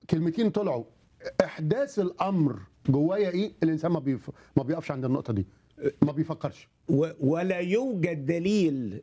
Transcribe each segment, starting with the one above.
كلمتين طلعوا احداث الامر جوايا ايه الانسان ما بيف... ما بيقفش عند النقطه دي ما بيفكرش و- ولا يوجد دليل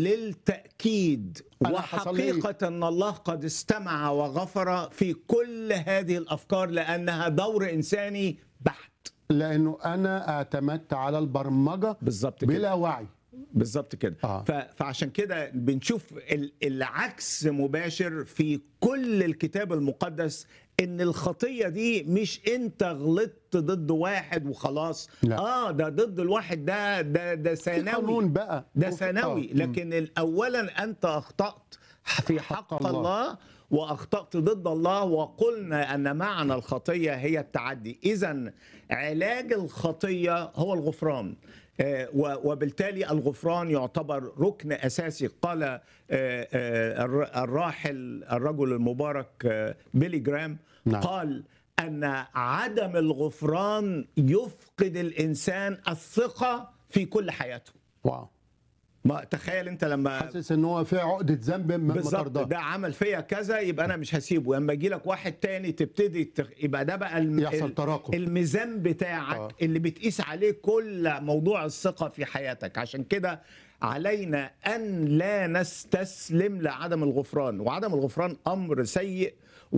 للتأكيد أنا حصل لي إيه؟ وحقيقة أن الله قد استمع وغفر في كل هذه الأفكار لأنها دور إنساني بحت لانه انا اعتمدت على البرمجه بالظبط كده بلا وعي بالظبط كده آه. ف- فعشان كده بنشوف ال- العكس مباشر في كل الكتاب المقدس ان الخطيه دي مش انت غلطت ضد واحد وخلاص لا. اه ده ضد الواحد ده ده ده في ثانوي قانون بقى ده وفي- ثانوي آه. لكن ال- اولا انت اخطات في حق الله. الله واخطات ضد الله وقلنا ان معنى الخطيه هي التعدي اذا علاج الخطيه هو الغفران آه، و- وبالتالي الغفران يعتبر ركن اساسي قال آه، آه، الر- الراحل الرجل المبارك آه، بيلي جرام نعم. قال ان عدم الغفران يفقد الانسان الثقه في كل حياته واو ما تخيل انت لما حاسس ان هو في عقده ذنب ما بالظبط مطرداه ده عمل فيا كذا يبقى انا مش هسيبه لما يجي لك واحد تاني تبتدي تخ... يبقى ده بقى الم... يحصل ال- تراكم. الميزان بتاعك آه. آه. اللي بتقيس عليه كل موضوع الثقه في حياتك عشان كده علينا ان لا نستسلم لعدم الغفران وعدم الغفران امر سيء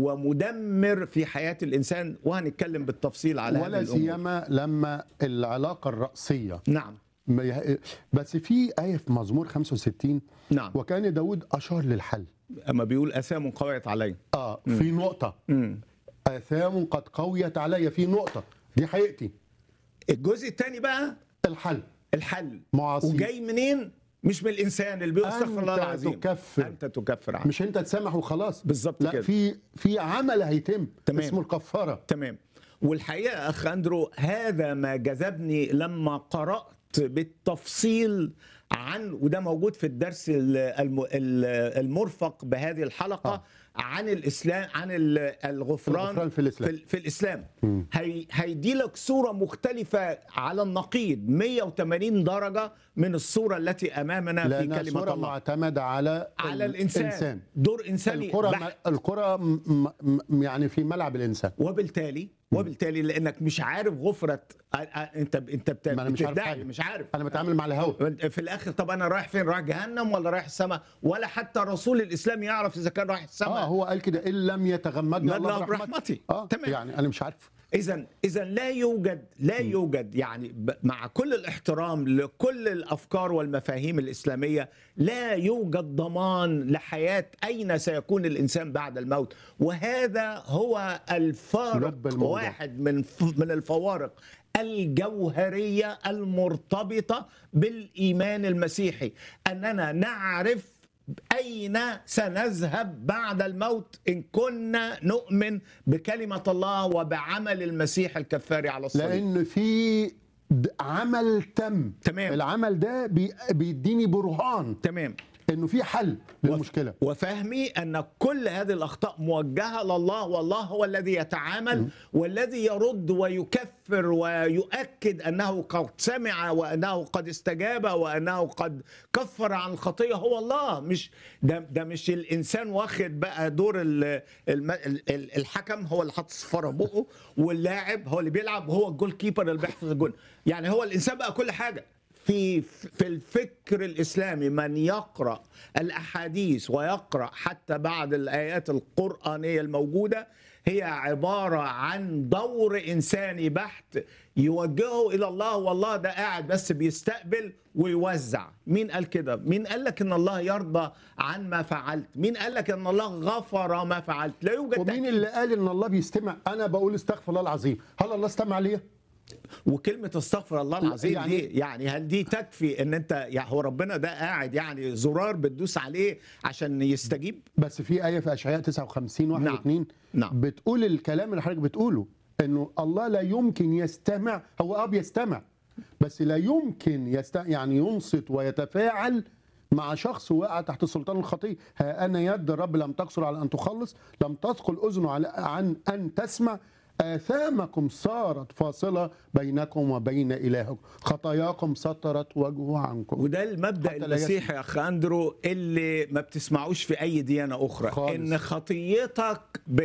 ومدمر في حياه الانسان وهنتكلم بالتفصيل على ولا هذه الامور سيما لما العلاقه الرأسيه نعم ما يه- بس في آية في مزمور 65 نعم وكان داود أشار للحل اما بيقول اثام قويت علي اه في نقطة مم. آثام قد قويت علي في نقطة دي حقيقتي الجزء الثاني بقى الحل الحل معاصي وجاي منين مش من الانسان اللي بيقول استغفر الله أنت العظيم تكفر. انت تكفر عنه مش انت تسامح وخلاص بالظبط لا كده. في في عمل هيتم تمام. اسمه الكفارة تمام والحقيقه اخ اندرو هذا ما جذبني لما قرات بالتفصيل عن وده موجود في الدرس ال- الم- ال- المرفق بهذه الحلقه آه. عن الاسلام عن ال- الغفران الغفران في الإسلام. في, في الاسلام هي هيدي لك صوره مختلفه على النقيض 180 درجه من الصوره التي امامنا في لأنها كلمه صورة الله معتمدة على على الانسان دور انساني الكرة بحت. الكرة م- م- م- يعني في ملعب الإنسان وبالتالي وبالتالي لانك مش عارف غفرت أ- أ- انت انت بت- ما أنا مش عارف بتدعي حاجة. مش عارف أنا بتعامل مع الهوا في الاخر طب انا رايح فين رايح جهنم ولا رايح السماء ولا حتى رسول الاسلام يعرف اذا كان رايح اه السماء هو قال كده إن لم يتغمدنا الله الله برحمته برحمتي. اه تمام. يعني أنا مش عارف اذا اذا لا يوجد لا يوجد يعني ب- مع كل الاحترام لكل الافكار والمفاهيم الاسلاميه لا يوجد ضمان لحياه اين سيكون الانسان بعد الموت وهذا هو الفارق لب الموضوع. واحد من ف- من الفوارق الجوهريه المرتبطه بالايمان المسيحي اننا نعرف أين سنذهب بعد الموت إن كنا نؤمن بكلمة الله وبعمل المسيح الكفاري على الصليب لان في د- عمل تم تمام. العمل ده بي- بيديني برهان تمام انه في حل للمشكله وفهمي أن كل هذه الأخطاء موجهة لله والله هو الذي يتعامل والذي يرد ويكفر ويؤكد أنه قد سمع وأنه قد استجاب وأنه قد كفر عن الخطية هو الله مش ده, ده مش الإنسان واخد بقى دور ال- الم- ال- ال- الحكم هو اللي حاطط صفارة بقه واللاعب هو اللي بيلعب وهو الجول كيبر اللي بيحفظ الجول يعني هو الإنسان بقى كل حاجة في في الفكر الاسلامي من يقرا الاحاديث ويقرا حتى بعض الايات القرانيه الموجوده هي عباره عن دور انساني بحت يوجهه الى الله والله ده قاعد بس بيستقبل ويوزع مين قال كده مين قال لك ان الله يرضى عن ما فعلت مين قال لك ان الله غفر ما فعلت لا يوجد ومين تأكيد. اللي قال ان الله بيستمع انا بقول استغفر الله العظيم هل الله استمع ليا وكلمه استغفر الله العظيم يعني- يعني دي يعني هل دي تكفي ان انت يعني هو ربنا ده قاعد يعني زرار بتدوس عليه عشان يستجيب بس في ايه في اشعياء 59 1 نعم. و2 نعم. بتقول الكلام اللي حضرتك بتقوله انه الله لا يمكن يستمع هو اه بيستمع بس لا يمكن يست... يعني ينصت ويتفاعل مع شخص وقع تحت سلطان الخطيه ها انا يد الرب لم تقصر على ان تخلص لم تثقل اذنه على عن ان تسمع آثامكم صارت فاصلة بينكم وبين إلهكم خطاياكم سترت وجهه عنكم وده المبدا حتى لا المسيحي يا اخ اندرو اللي ما بتسمعوش في اي ديانه اخرى خالص. ان خطيتك